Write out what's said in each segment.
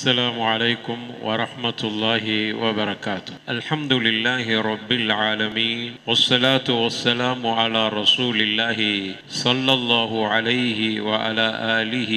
السلام عليكم ورحمة الله وبركاته الحمد لله رب العالمين والصلاة والسلام على رسول الله صلى الله عليه وعلى آله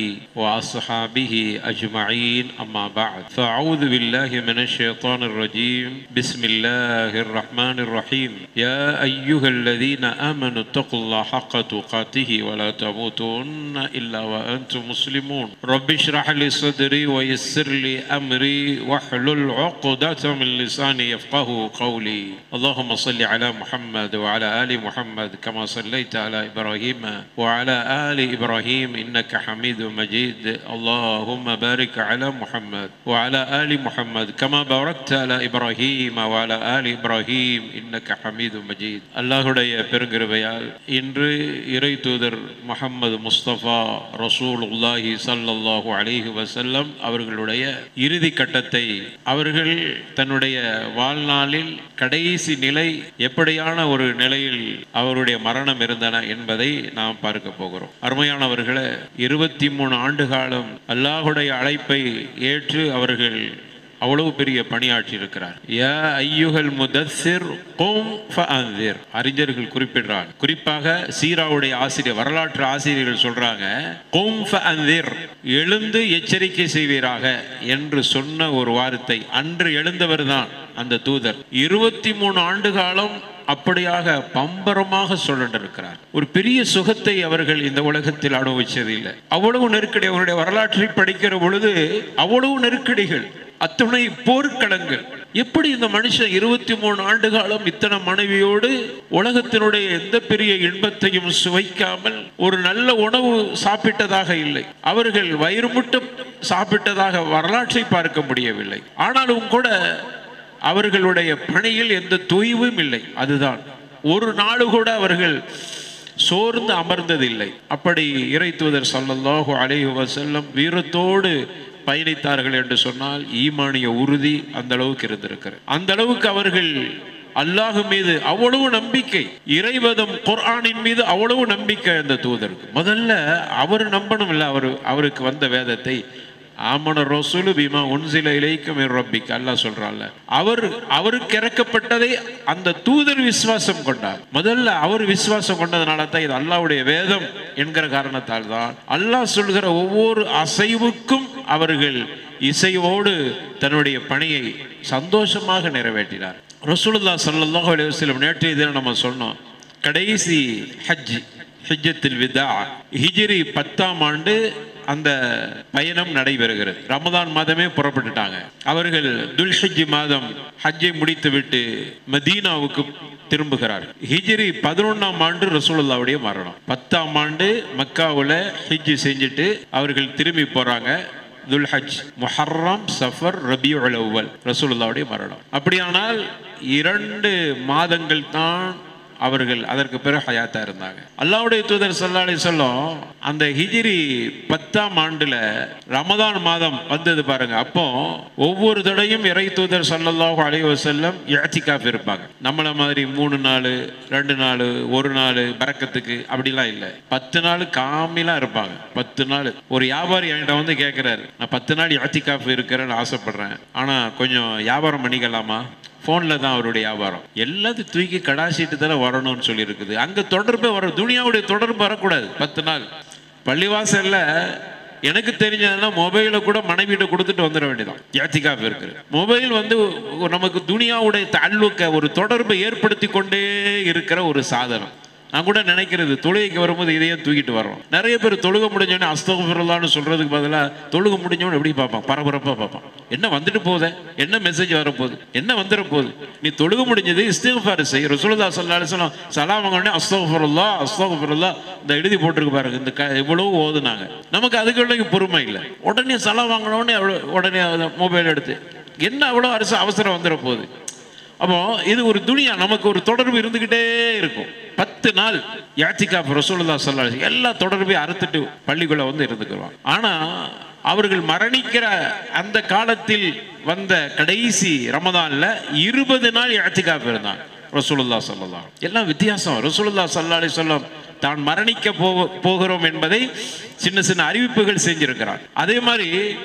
وأصحابه أجمعين أما بعد فأعوذ بالله من الشيطان الرجيم بسم الله الرحمن الرحيم يا أيها الذين آمنوا اتقوا الله حق تقاته ولا تموتن إلا وأنتم مسلمون رب اشرح لي صدري ويسر لي أمري واحلل عقدة من لساني يفقه قولي اللهم صل على محمد وعلى آل محمد كما صليت على إبراهيم وعلى آل إبراهيم إنك حميد مجيد اللهم بارك على محمد وعلى آل محمد كما باركت على إبراهيم وعلى آل إبراهيم إنك حميد مجيد அல்லாஹுடைய பெருங்கிருபையால் இன்று இறை தூதர் முகமது முஸ்தபா ரசூலுல்லாஹி ஸல்லல்லாஹு அலைஹி வஸல்லம் அவர்களுடைய இறுதி கட்டத்தை அவர்கள் தன்னுடைய வாழ்நாளில் கடைசி நிலை எப்படியான ஒரு நிலையில் அவருடைய மரணம் இருந்தன என்பதை நாம் பார்க்க போகிறோம் அருமையானவர்களே இருபத்தி மூணு ஆண்டு காலம் அல்லாஹுடைய அழைப்பை ஏற்று அவர்கள் அவ்வளவு பெரிய பணியாற்றி இருக்கிறார் யா ஐயுகல் முதஸ்ஸிர் கும் ஃபஅன்திர் அறிஞர்கள் குறிப்பிடுறாங்க குறிப்பாக சீராவுடைய ஆசிரியர் வரலாற்று ஆசிரியர்கள் சொல்றாங்க கும் ஃபஅன்திர் எழுந்து எச்சரிக்கை செய்வீராக என்று சொன்ன ஒரு வார்த்தை அன்று எழுந்தவர் தான் அந்த தூதர் இருபத்தி மூணு ஆண்டு காலம் அப்படியாக பம்பரமாக சொல்லிருக்கிறார் ஒரு பெரிய சுகத்தை அவர்கள் இந்த உலகத்தில் அனுபவிச்சதில்லை அவ்வளவு நெருக்கடி அவருடைய வரலாற்றை படிக்கிற பொழுது அவ்வளவு நெருக்கடிகள் அத்துணை போர்க்களங்கள் எப்படி இந்த மனுஷன் இருபத்தி மூணு ஆண்டு காலம் இத்தனை மனைவியோடு உலகத்தினுடைய எந்த பெரிய இன்பத்தையும் சுவைக்காமல் ஒரு நல்ல உணவு சாப்பிட்டதாக இல்லை அவர்கள் வயிறு முட்டும் சாப்பிட்டதாக வரலாற்றை பார்க்க முடியவில்லை ஆனாலும் கூட அவர்களுடைய பணியில் எந்த தொய்வும் இல்லை அதுதான் ஒரு நாடு கூட அவர்கள் சோர்ந்து அமர்ந்ததில்லை அப்படி இறை தூதர் சல்லல்லாஹு அலைஹி வஸல்லம் வீரத்தோடு பயணித்தார்கள் என்று சொன்னால் ஈமானிய உறுதி அந்த அளவுக்கு இருந்திருக்கிறது அந்த அளவுக்கு அவர்கள் அல்லாஹ் மீது அவ்வளவு நம்பிக்கை இறைவதம் குர்ஆனின் மீது அவ்வளவு நம்பிக்கை அந்த தூதருக்கு முதல்ல அவர் நம்பணும் இல்லை அவர் அவருக்கு வந்த வேதத்தை ஆமன ரசூலு பீமா உன்சில இலைக்கும் ரப்பிக்கு அல்லாஹ் சொல்றான்ல அவர் அவருக்கு இறக்கப்பட்டதை அந்த தூதர் விசுவாசம் கொண்டார் முதல்ல அவர் விசுவாசம் கொண்டதுனால தான் இது அல்லாவுடைய வேதம் என்கிற காரணத்தால் தான் அல்லாஹ் சொல்கிற ஒவ்வொரு அசைவுக்கும் அவர்கள் இசைவோடு தன்னுடைய பணியை சந்தோஷமாக நிறைவேற்றினார் ரசூலுல்லா சல்லாஹ் அலைவசலம் நேற்றைய தினம் நம்ம சொன்னோம் கடைசி ஹஜ் ஹிஜத்தில் விதா ஹிஜிரி பத்தாம் ஆண்டு அந்த பயணம் நடைபெறுகிறது ரமதான் மாதமே புறப்பட்டுட்டாங்க அவர்கள் துல்ஹஜ் மாதம் ஹஜ்ஜை முடித்துவிட்டு மதீனாவுக்கு திரும்புகிறார் ஹிஜ்ரி பதினொன்னாம் ஆண்டு ரசூலுல்லாவுடைய மரணம் பத்தாம் ஆண்டு மக்காவில் ஹிஜ் செஞ்சுட்டு அவர்கள் திரும்பி போறாங்க துல்ஹஜ் முஹர்ரம் சஃபர் ரபி அவ்வல் ரசூலுல்லாவுடைய மரணம் அப்படியானால் இரண்டு மாதங்கள் தான் அவர்கள் அதற்கு பிறகு ஹயாத்தா இருந்தாங்க அல்லாவுடைய தூதர் சல்லாலை சொல்லும் அந்த ஹிஜிரி பத்தாம் ஆண்டுல ரமதான் மாதம் வந்தது பாருங்க அப்போ ஒவ்வொரு தடையும் இறை தூதர் சல்லல்லாஹு அலைஹி வஸல்லம் இழத்திக்காப் இருப்பாங்க நம்மள மாதிரி மூணு நாள் ரெண்டு நாள் ஒரு நாள் பறக்கத்துக்கு அப்படிலாம் இல்லை பத்து நாள் காமிலா இருப்பாங்க பத்து நாள் ஒரு வியாபாரி என்கிட்ட வந்து கேட்கிறாரு நான் பத்து நாள் இழத்திக்காப் இருக்கிறேன்னு ஆசைப்படுறேன் ஆனா கொஞ்சம் வியாபாரம் பண்ணிக்கலாமா ஃபோனில் தான் அவருடைய வியாபாரம் எல்லாத்தையும் தூக்கி கடாசிட்டு தானே வரணும்னு சொல்லியிருக்குது அங்கே தொடர்பே வர துனியாவுடைய தொடர்பு வரக்கூடாது பத்து நாள் பள்ளிவாசலில் எனக்கு தெரிஞ்சதுன்னா மொபைலை கூட மனைவியிட்ட கொடுத்துட்டு வந்துட வேண்டியதான் யாத்திகாப் இருக்குது மொபைல் வந்து நமக்கு துனியாவுடைய தள்ளுக்க ஒரு தொடர்பை ஏற்படுத்தி கொண்டே இருக்கிற ஒரு சாதனம் நான் கூட நினைக்கிறது தொழுகைக்கு வரும்போது இதையே தூக்கிட்டு வரோம் நிறைய பேர் தொழுக முடிஞ்சோடனே அஸ்தகுஃபிரல்லான்னு சொல்றதுக்கு பதிலாக தொழுக முடிஞ்சோன்னு எப்படி பார்ப்பான் பரபரப்பாக பார்ப்பான் என்ன வந்துட்டு போகுது என்ன மெசேஜ் வரப்போகுது என்ன வந்துட போகுது நீ தொழுக முடிஞ்சது இஸ்திஃபார் செய் ரசூலுல்லா சல்லா அலிஸ்லாம் சலாம் வாங்கினே அஸ்தகுஃபிரல்லா அஸ்தகுஃபிரல்லா இந்த எழுதி போட்டிருக்கு பாருங்க இந்த க இவ்வளவு ஓதுனாங்க நமக்கு அதுக்கு பொறுமை இல்லை உடனே சலாம் வாங்கினோடனே உடனே மொபைல் எடுத்து என்ன அவ்வளோ அரசு அவசரம் வந்துட போகுது அப்போ இது ஒரு துணியா நமக்கு ஒரு தொடர்பு இருந்துகிட்டே இருக்கும் பத்து நாள் யாத்திகா ரசூலுல்லா சொல்லா எல்லா தொடர்பையும் அறுத்துட்டு பள்ளிக்குள்ள வந்து இருந்துக்குருவாங்க ஆனா அவர்கள் மரணிக்கிற அந்த காலத்தில் வந்த கடைசி ரமதான்ல இருபது நாள் யாத்திகாப் இருந்தாங்க ரசூலுல்லா சொல்லலாம் எல்லாம் வித்தியாசம் ரசூலுல்லா சல்லா அலி சொல்லம் தான் மரணிக்க போக போகிறோம் என்பதை சின்ன சின்ன அறிவிப்புகள் செஞ்சிருக்கிறார் அதே மாதிரி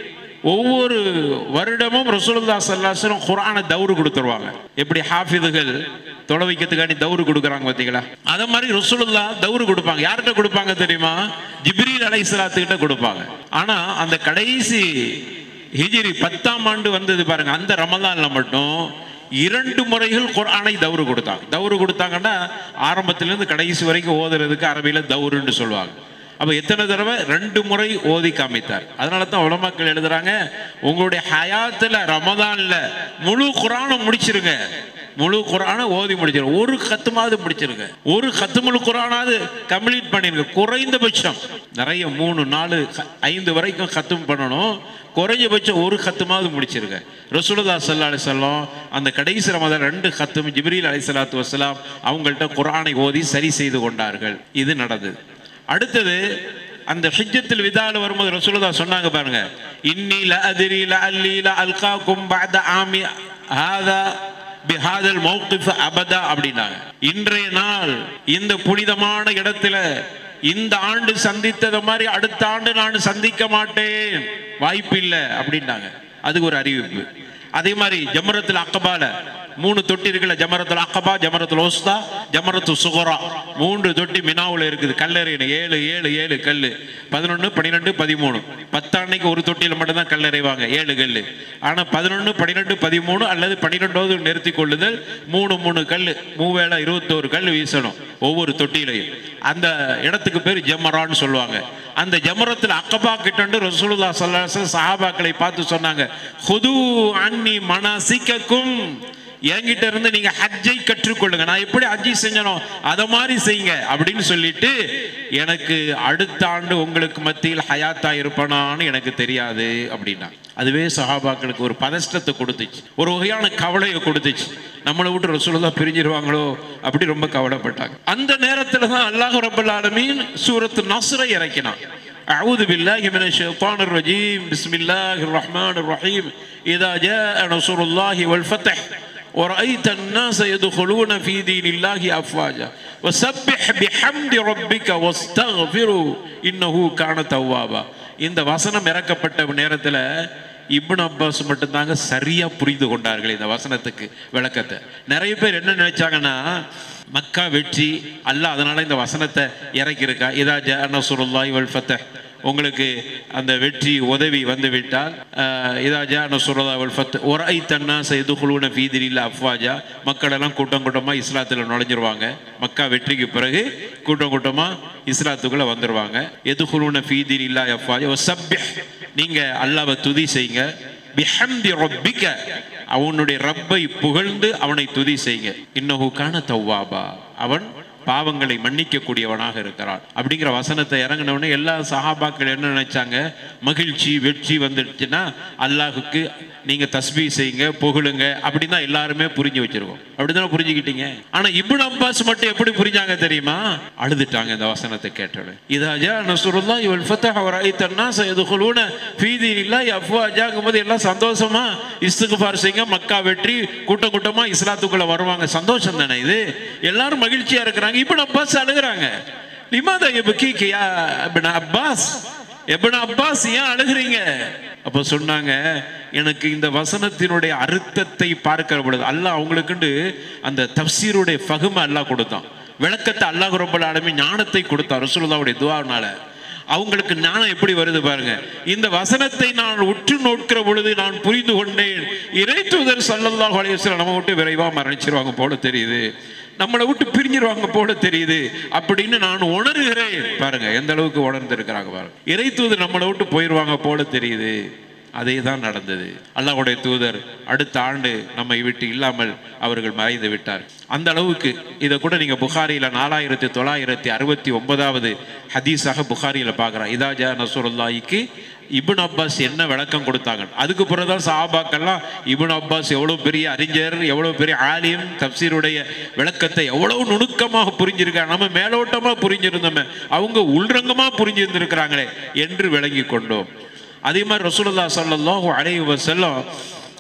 ஒவ்வொரு வருடமும் ரசூலுல்லா சல்லாஸ்லம் குரானை தௌரு கொடுத்துருவாங்க எப்படி ஹாஃபிதுகள் தொலை வைக்கிறதுக்காண்டி தௌரு கொடுக்குறாங்க பார்த்தீங்களா அதை மாதிரி ரசூலுல்லா தௌரு கொடுப்பாங்க யார்கிட்ட கொடுப்பாங்க தெரியுமா ஜிப்ரீல் அலைஹிஸ்ஸலாத்துக்கிட்ட கொடுப்பாங்க ஆனா அந்த கடைசி ஹிஜ்ரி பத்தாம் ஆண்டு வந்தது பாருங்க அந்த ரமலான்ல மட்டும் இரண்டு முறைகள் குர்ஆனை தௌரு கொடுத்தாங்க தௌரு கொடுத்தாங்கன்னா ஆரம்பத்திலிருந்து கடைசி வரைக்கும் ஓதுறதுக்கு அரபியில் தௌருன்னு சொல்லுவாங்க அப்போ எத்தனை தடவை ரெண்டு முறை ஓதி காமித்தார் அதனால தான் உலமாக்கள் எழுதுறாங்க உங்களுடைய ஹயாத்தில் ரமதான்ல முழு குரானும் முடிச்சிருங்க முழு குரானை ஓதி முடிச்சிருங்க ஒரு கத்துமாவது முடிச்சிருங்க ஒரு கத்துமுழு குரானாவது கம்ப்ளீட் பண்ணிருங்க குறைந்தபட்சம் நிறைய மூணு நாலு க- ஐந்து வரைக்கும் கத்தும் பண்ணணும் குறைஞ்சபட்சம் ஒரு கத்துமாவது முடிச்சிருங்க ரசூலுல்லா ஸல்லல்லாஹு அலைஹி வஸல்லம் அந்த கடைசி ரமதான் ரெண்டு கத்தும் ஜிப்ரீல் அலைஹிஸ்ஸலாத்து வஸ்ஸலாம் அவங்கள்ட்ட குர்ஆனை ஓதி சரி செய்து கொண்டார்கள் இது நடந்தது அடுத்தது அந்த ஹிஜ்ஜத்தில் விதால வரும்போது ரசூலுல்லா சொன்னாங்க பாருங்க இன்னி ல அதிரி ல அல்லி ல அல்காக்கும் பஅத ஆமி ஹாதா பிஹாதல் மௌகிஃப் அபதா அப்படின்னாங்க இன்றைய நாள் இந்த புனிதமான இடத்துல இந்த ஆண்டு சந்தித்தது மாதிரி அடுத்த ஆண்டு நான் சந்திக்க மாட்டேன் வாய்ப்பில்லை அப்படின்னாங்க அதுக்கு ஒரு அறிவிப்பு அதே மாதிரி ஜமரத்தில் அக்கபால மூணு தொட்டி இருக்குல்ல ஜமரத்தில் அக்கபா ஜமரத்தில் ஓஸ்தா ஜமரத்து சுகரா மூன்று தொட்டி மினாவில் இருக்குது கல்லறையின ஏழு ஏழு ஏழு கல் பதினொன்று பன்னிரெண்டு பதிமூணு பத்தாண்டைக்கு ஒரு தொட்டியில் மட்டும்தான் கல்லறைவாங்க ஏழு கல் ஆனால் பதினொன்று பன்னிரெண்டு பதிமூணு அல்லது பன்னிரெண்டாவது நிறுத்தி கொள்ளுதல் மூணு மூணு கல் மூவேளை இருபத்தோரு கல் வீசணும் ஒவ்வொரு தொட்டியிலையும் அந்த இடத்துக்கு பேர் ஜமரான்னு சொல்லுவாங்க அந்த ஜமரத்தில் அக்கபா கிட்டண்டு ரசூலுல்லா ஸல்லல்லாஹு சஹாபாக்களை பார்த்து சொன்னாங்க ஹுது அன்னி மனசிக்கக்கும் என்கிட்ட இருந்து நீங்க ஹஜ்ஜை கற்றுக்கொள்ளுங்க நான் எப்படி ஹஜ்ஜி செஞ்சனோ அதை மாதிரி செய்யுங்க அப்படின்னு சொல்லிட்டு எனக்கு அடுத்த ஆண்டு உங்களுக்கு மத்தியில் ஹயாத்தா இருப்பனான்னு எனக்கு தெரியாது அப்படின்னா அதுவே சஹாபாக்களுக்கு ஒரு பதஷ்டத்தை கொடுத்துச்சு ஒரு வகையான கவலையை கொடுத்துச்சு நம்மளை விட்டு ரசூலுல்லா பிரிஞ்சிருவாங்களோ அப்படி ரொம்ப கவலைப்பட்டாங்க அந்த நேரத்துல தான் அல்லாஹ் ரப்பல் ஆலமீன் சூரத்து நஸ்ரை இறக்கினான் أعوذ بالله من الشيطان الرجيم بسم الله الرحمن الرحيم إذا جاء نصر الله والفتح ورأيت الناس يدخلون في دين الله أفواجا وسبح بحمد ربك واستغفروا إنه كان توابا இந்த வசனம் இறக்கப்பட்ட நேரத்தில் இப்னு அப்பாஸ் மட்டும்தாங்க சரியா புரிந்து கொண்டார்கள் இந்த வசனத்துக்கு விளக்கத்தை நிறைய பேர் என்ன நினைச்சாங்கன்னா மக்கா வெற்றி அல்லாஹ் அதனால இந்த வசனத்தை இறக்கியிருக்கா இதா ஜ நசுருல்லாஹி வல் ஃபத்தஹ் உங்களுக்கு அந்த வெற்றி உதவி வந்து விட்டால் அஹ், இதா ஜா நசுருல்லாஹி வல் ஃபத்தஹ் ஒரு ஐ தன்னா செய்துகுழுன ஃபீதிரில் அஃப்வாஜா மக்கள் எல்லாம் கூட்டம் கூட்டமாக இஸ்லாத்தில் நுழைஞ்சிருவாங்க மக்கா வெற்றிக்கு பிறகு கூட்டம் கூட்டமாக இஸ்லாத்துக்குள்ள வந்துருவாங்க எதுகுழுன ஃபீதிரில்லா அஃப்வாஜா சப்பிஹ் நீங்க அல்லாவை துதி செய்யுங்க பிஹம்தி ரப்பிக்க அவனுடைய ரப்பை புகழ்ந்து அவனை துதி செய்யுங்க இன்னஹு கான தவ்வாபா அவன் பாவங்களை மன்னிக்க கூடியவனாக இருக்கிறான் அப்படிங்கிற வசனத்தை இறங்கின உடனே எல்லா சஹாபாக்கள் என்ன நினைச்சாங்க மகிழ்ச்சி வெற்றி வந்துடுச்சுன்னா அல்லாஹுக்கு நீங்க தஸ்பீ செய்யுங்க புகழுங்க அப்படின்னு தான் எல்லாருமே புரிஞ்சு வச்சிருக்கோம் அப்படிதானே புரிஞ்சுக்கிட்டீங்க ஆனா இப்னு அப்பாஸ் மட்டும் எப்படி புரிஞ்சாங்க தெரியுமா அழுதுட்டாங்க இந்த வசனத்தை கேட்டோட இதா ஜா நஸ்ருல்லாஹி வல் ஃபத்ஹ் வ ரஅய்த الناس يدخلون في دين الله افواجاங்கும் போது எல்லாம் சந்தோஷமா இஸ்திக்ஃபார் செய்யுங்க மக்கா வெற்றி கூட்டம் கூட்டமா இஸ்லாத்துக்குள்ள வருவாங்க சந்தோஷம் தானே இது எல்லாரும் மகிழ்ச்சியா இருக்கிறாங்க இப்னு அப்பாஸ் அழுகுறாங்க லிமாதா யப்கீக யா இப்னு அப்பாஸ் இப்னு அப்பாஸ் ஏன் அழுகுறீங்க அப்போ சொன்னாங்க எனக்கு இந்த வசனத்தினுடைய அர்த்தத்தை பார்க்கிற பொழுது அல்லாஹ் அவங்களுக்குண்டு அந்த தப்சீருடைய ஃபகுமை அல்லாஹ் கொடுத்தான் விளக்கத்தை அல்லாஹ் ரப்பல் ஆலமீன் ஞானத்தை கொடுத்தான் ரசூலுல்லாவுடைய துவானால அவங்களுக்கு ஞானம் எப்படி வருது பாருங்க இந்த வசனத்தை நான் உற்று நோக்கிற பொழுது நான் புரிந்து கொண்டேன் இறை தூதர் சல்லல்லாஹு அலைஹி வஸல்லம் நம்ம விட்டு விரைவா மரணிச்சிருவாங்க போல தெரியுது நம்மளை விட்டு பிரிஞ்சிருவாங்க போல தெரியுது அப்படின்னு நான் உணர்கிறேன் பாருங்க எந்த அளவுக்கு உணர்ந்து இருக்கிறாங்க பாருங்க இறை தூதர் நம்மளை விட்டு போயிடுவாங்க போல தெரியுது அதே தான் நடந்தது அல்லாஹ்வுடைய தூதர் அடுத்த ஆண்டு நம்மை விட்டு இல்லாமல் அவர்கள் மறைந்து விட்டார் அந்த அளவுக்கு இதை கூட நீங்க புகாரியில நாலாயிரத்தி தொள்ளாயிரத்தி அறுபத்தி ஒன்பதாவது ஹதீஸாக புகாரியில பார்க்குறோம் இதாஜா நசூருல்லாஹிக்கு இப்னு அப்பாஸ் என்ன விளக்கம் கொடுத்தாங்க அதுக்கு பிறகுதான் சஹாபாக்கெல்லாம் இப்னு அப்பாஸ் எவ்வளோ பெரிய அறிஞர் எவ்வளோ பெரிய ஆலிம் தப்சீருடைய விளக்கத்தை எவ்வளவு நுணுக்கமாக புரிஞ்சிருக்காங்க நம்ம மேலோட்டமாக புரிஞ்சிருந்தோமே அவங்க உள்ரங்கமாக புரிஞ்சிருந்திருக்கிறாங்களே என்று விளங்கி கொண்டோம் அதே மாதிரி ரசூலுல்லாஹ் ஸல்லல்லாஹு அலைஹி வஸல்லம்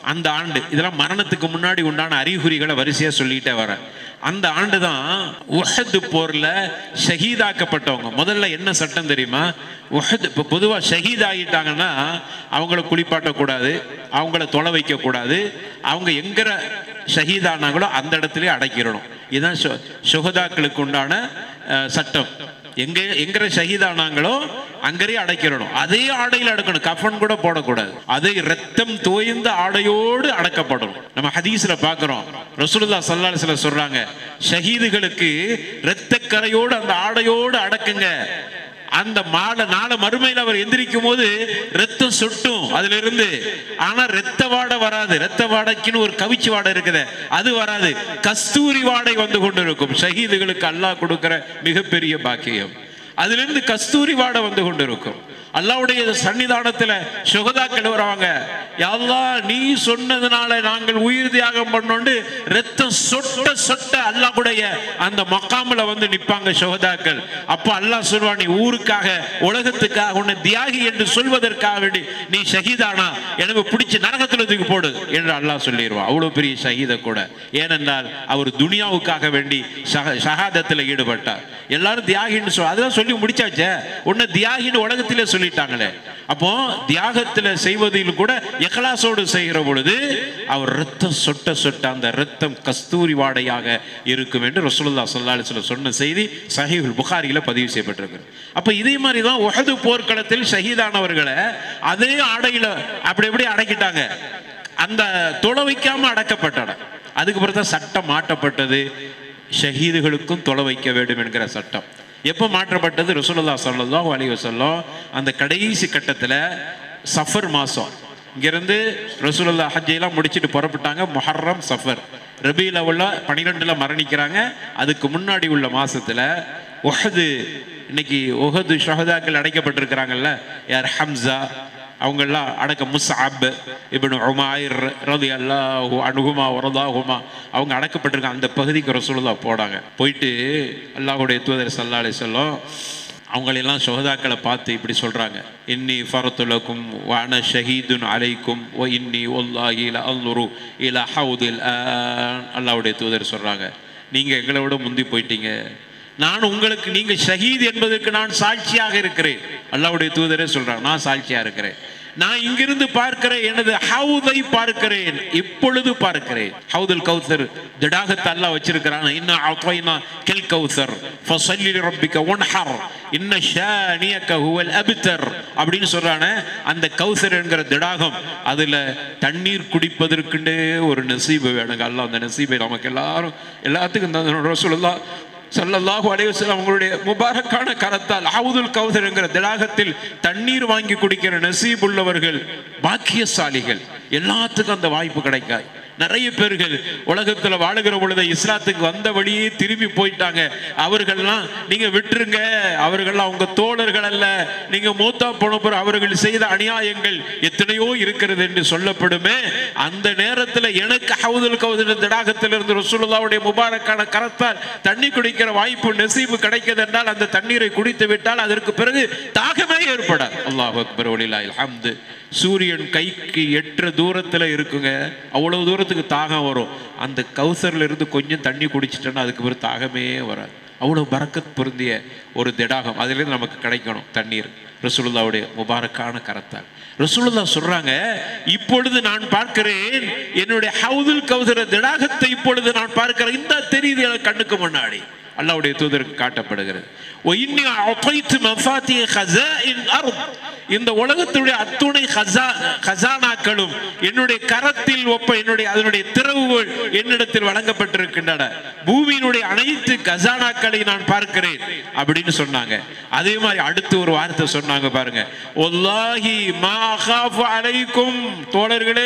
அந்த ஆண்டு இதெல்லாம் மரணத்துக்கு முன்னாடி உண்டான அறிகுறிகளை வரிசையா சொல்லிட்டே வரேன் அந்த ஆண்டு தான் உஹது போர்ல ஷஹீதாக்கப்பட்டவங்க முதல்ல என்ன சட்டம் தெரியுமா உஹது இப்போ பொதுவாக ஷஹீத் ஆகிட்டாங்கன்னா அவங்கள குளிப்பாட்டக்கூடாது அவங்கள தொலை வைக்கக்கூடாது அவங்க எங்கிற ஷஹீதானாங்களோ அந்த இடத்துலயே அடைக்கிடணும் இதுதான் சு- சுகதாக்களுக்கு உண்டான அஹ், சட்டம் எங்க எங்கிற ஷஹீதானாங்களோ அங்கேயே அடைக்கிடணும் அதே ஆடையில் அடக்கணும் கஃபன் கூட போடக்கூடாது அதே ரத்தம் தோய்ந்த ஆடையோடு அடக்கப்படணும் நம்ம ஹதீஸ்ல பார்க்கிறோம் ரசூலுல்லா ஸல்லல்லாஹு அலைஹி வஸல்லம் சொல்றாங்க ஷஹீதுகளுக்கு இரத்தக்கரையோடு அந்த ஆடையோடு அடக்குங்க அந்த மாலை நாளை மறுமையில் அவர் எந்திரிக்கும் போது ரத்தம் சொட்டும் அதுல இருந்து ஆனா ரத்த வாடை வராது ரத்த வாடைக்குன்னு ஒரு கவிச்சு வாடை இருக்குது அது வராது கஸ்தூரி வாடை வந்து கொண்டு இருக்கும் ஷஹீதுகளுக்கு அல்லாஹ் கொடுக்கிற மிகப்பெரிய பாக்கியம் அதிலிருந்து கஸ்தூரி வாடை வந்து கொண்டு இருக்கும் அல்லாவுடைய சன்னிதானத்துல சுகதாக்கள் வருவாங்க யாழ்லா நீ சொன்னதுனால நாங்கள் உயிர் தியாகம் பண்ணோண்டு ரத்தம் சொட்ட சொட்ட அல்லாஹ்வுடைய அந்த மக்காமில் வந்து நிப்பாங்க சுகதாக்கள் அப்போ அல்லாஹ் சொல்வான் நீ ஊருக்காக உலகத்துக்காக உன்னை தியாகி என்று சொல்வதற்காக வேண்டி நீ ஷஹீதானா எனக்கு பிடிச்சி நரகத்துல தூக்கி போடு என்று அல்லாஹ் சொல்லிடுவான் அவ்வளவு பெரிய ஷஹீத கூட ஏனென்றால் அவர் துனியாவுக்காக வேண்டி ஷஹ- ஷஹாதத்தில் ஈடுபட்டார் எல்லாரும் தியாகின்னு சொல் அதெல்லாம் சொல்லி முடிச்சாச்சே உன்னை தியாகின்னு உலகத்திலே சொல்லிட்டாங்களே அப்போ தியாகத்தில் செய்வதில் கூட எகலாசோடு செய்கிற பொழுது அவர் ரத்தம் சொட்ட சொட்ட அந்த ரத்தம் கஸ்தூரி வாடையாக இருக்கும் என்று ரசூலுல்லாஹ் ஸல்லல்லாஹு அலைஹி வஸல்லம் சொன்ன செய்தி சஹீஹுல் புகாரியில பதிவு செய்யப்பட்டிருக்கு அப்ப இதே மாதிரி தான் உஹது போர்க்களத்தில் ஷஹீதானவர்களை அதே ஆடையில அப்படி எப்படி அடக்கிட்டாங்க அந்த தொலை வைக்காம அடக்கப்பட்டாங்க அதுக்கு பிறகு தான் சட்டம் மாற்றப்பட்டது ஷஹீதுகளுக்கும் தொலை வைக்க வேண்டும் என்கிற சட்டம் எப்போ மாற்றப்பட்டது ரசூலுல்லாஹ் ஸல்லல்லாஹு அலைஹி வஸல்லம் அந்த கடைசி கட்டத்தில் சஃபர் மாதம் இங்கேருந்து ரசூலுல்லாஹ் ஹஜ்ஜையெல்லாம் முடிச்சுட்டு புறப்பட்டாங்க முஹர்ரம் சஃபர் ரபியில் உள்ள பன்னிரெண்டில் மரணிக்கிறாங்க அதுக்கு முன்னாடி உள்ள மாசத்துல உஹது இன்னைக்கு உஹது ஷஹதாக்கள் அடைக்கப்பட்டிருக்கிறாங்கல்ல யார் ஹம்சா அவங்கெல்லாம் அடக்க முஸ்அப் இப்னு உமாயிர் ரதி அல்லாஹு அனுகுமா வரதாகுமா அவங்க அடக்கப்பட்டிருக்காங்க அந்த பகுதிக்கு ரசூலுல்லாஹ் போடாங்க போயிட்டு அல்லாஹ்வுடைய தூதர் ஸல்லல்லாஹு அலைஹி வஸல்லம் அவங்களெல்லாம் சுகதாக்களை பார்த்து இப்படி சொல்றாங்க இன்னி ஃபரத்துலக்கும் வான ஷஹீதுன் அலைக்கும் ஓ இன்னி ஒல்லாஹி ல அல்லுரு இல ஹவுதில் அல்லாஹ்வுடைய தூதர் சொல்றாங்க நீங்க எங்களை விட முந்தி போயிட்டீங்க நான் உங்களுக்கு நீங்க ஷஹீத் என்பதற்கு நான் சாட்சியாக இருக்கிறேன் அல்லாஹ்வுடைய தூதரே சொல்றாங்க நான் சாட்சியா இருக்கிறேன் நான் இங்கிருந்து பார்க்கிறேன் எனது ஹவுதை பார்க்கிறேன் இப்பொழுது பார்க்கிறேன் ஹவுதுல் கௌசர் திடாகத்தை அல்லாஹ் வச்சிருக்கிறான் இன்ன அத்வைனா கில் கௌசர் ஃபஸல்லி ரப்பிக வன்ஹர் இன்ன ஷானியக ஹுவல் அப்தர் அப்படின்னு சொல்றானே அந்த கௌசர் என்கிற திடாகம் அதுல தண்ணீர் குடிப்பதற்குண்டே ஒரு நசீபு வேணுங்க அல்லாஹ் அந்த நசீபை நமக்கு எல்லாரும் எல்லாத்துக்கும் தந்த ரசூலுல்லாஹ் ஸல்லல்லாஹு அலைஹி வஸல்லம் அவங்களுடைய முபாரக்கான கரத்தால் ஹவுதுல் கௌதர் என்கிற திலாகத்தில் தண்ணீர் வாங்கி குடிக்கிற நசீப் உள்ளவர்கள் பாக்கியசாலிகள் எல்லாத்துக்கும் அந்த வாய்ப்பு கிடைக்காது நிறைய பேர்கள் உலகத்துல வாழுகிற பொழுது இஸ்லாத்துக்கு வந்த வழியே திரும்பி போயிட்டாங்க அவர்கள்லாம் நீங்க விட்டுருங்க அவர்கள்லாம் உங்க தோழர்கள் அல்ல நீங்க மூத்தா போன பிறகு அவர்கள் செய்த அநியாயங்கள் எத்தனையோ இருக்கிறது என்று சொல்லப்படுமே அந்த நேரத்துல எனக்கு ஹவுதுல் கவுதல் தடாகத்திலிருந்து ரசூலுல்லாவுடைய முபாரக்கான கரத்தால் தண்ணி குடிக்கிற வாய்ப்பு நசீபு கிடைக்கிறது என்றால் அந்த தண்ணீரை குடித்து விட்டால் அதற்கு பிறகு தாகமே ஏற்படாது அல்லாஹ் அக்பர் ஒலிலாய் ஹம்து சூரியன் கைக்கு எட்டுற தூரத்துல இருக்குங்க அவ்வளவு தூரத்துக்கு தாகம் வரும் அந்த கௌசர்ல இருந்து கொஞ்சம் தண்ணி குடிச்சிட்டோன்னா அதுக்கு பிறகு தாகமே வராது அவ்வளவு பரக்கத் பொருந்திய ஒரு திடாகம் அதிலிருந்து நமக்கு கிடைக்கணும் தண்ணீர் ரசூலுல்லாவுடைய முபாரக்கான கரத்தால் ரசூலுல்லா சொல்றாங்க இப்பொழுது நான் பார்க்கிறேன் என்னுடைய ஹவுதுல் கௌசர திடாகத்தை இப்பொழுது நான் பார்க்கிறேன் இந்த தெரியுது எனக்கு கண்ணுக்கு முன்னாடி அல்லாவுடைய தூதருக்கு காட்டப்படுகிறது وإني أعطيت مفاتيح خزائن الأرض இந்த உலகத்துடைய அத்துணை ஹசா ஹசானாக்களும் என்னுடைய கரத்தில் ஒப்ப என்னுடைய அதனுடைய திறவுகள் என்னிடத்தில் வழங்கப்பட்டிருக்கின்றன பூமியினுடைய அனைத்து கசானாக்களை நான் பார்க்கிறேன் அப்படின்னு சொன்னாங்க அதே மாதிரி அடுத்து ஒரு வார்த்தை சொன்னாங்க பாருங்க ஒல்லாஹி மா அகாஃபு அலைக்கும் தோழர்களே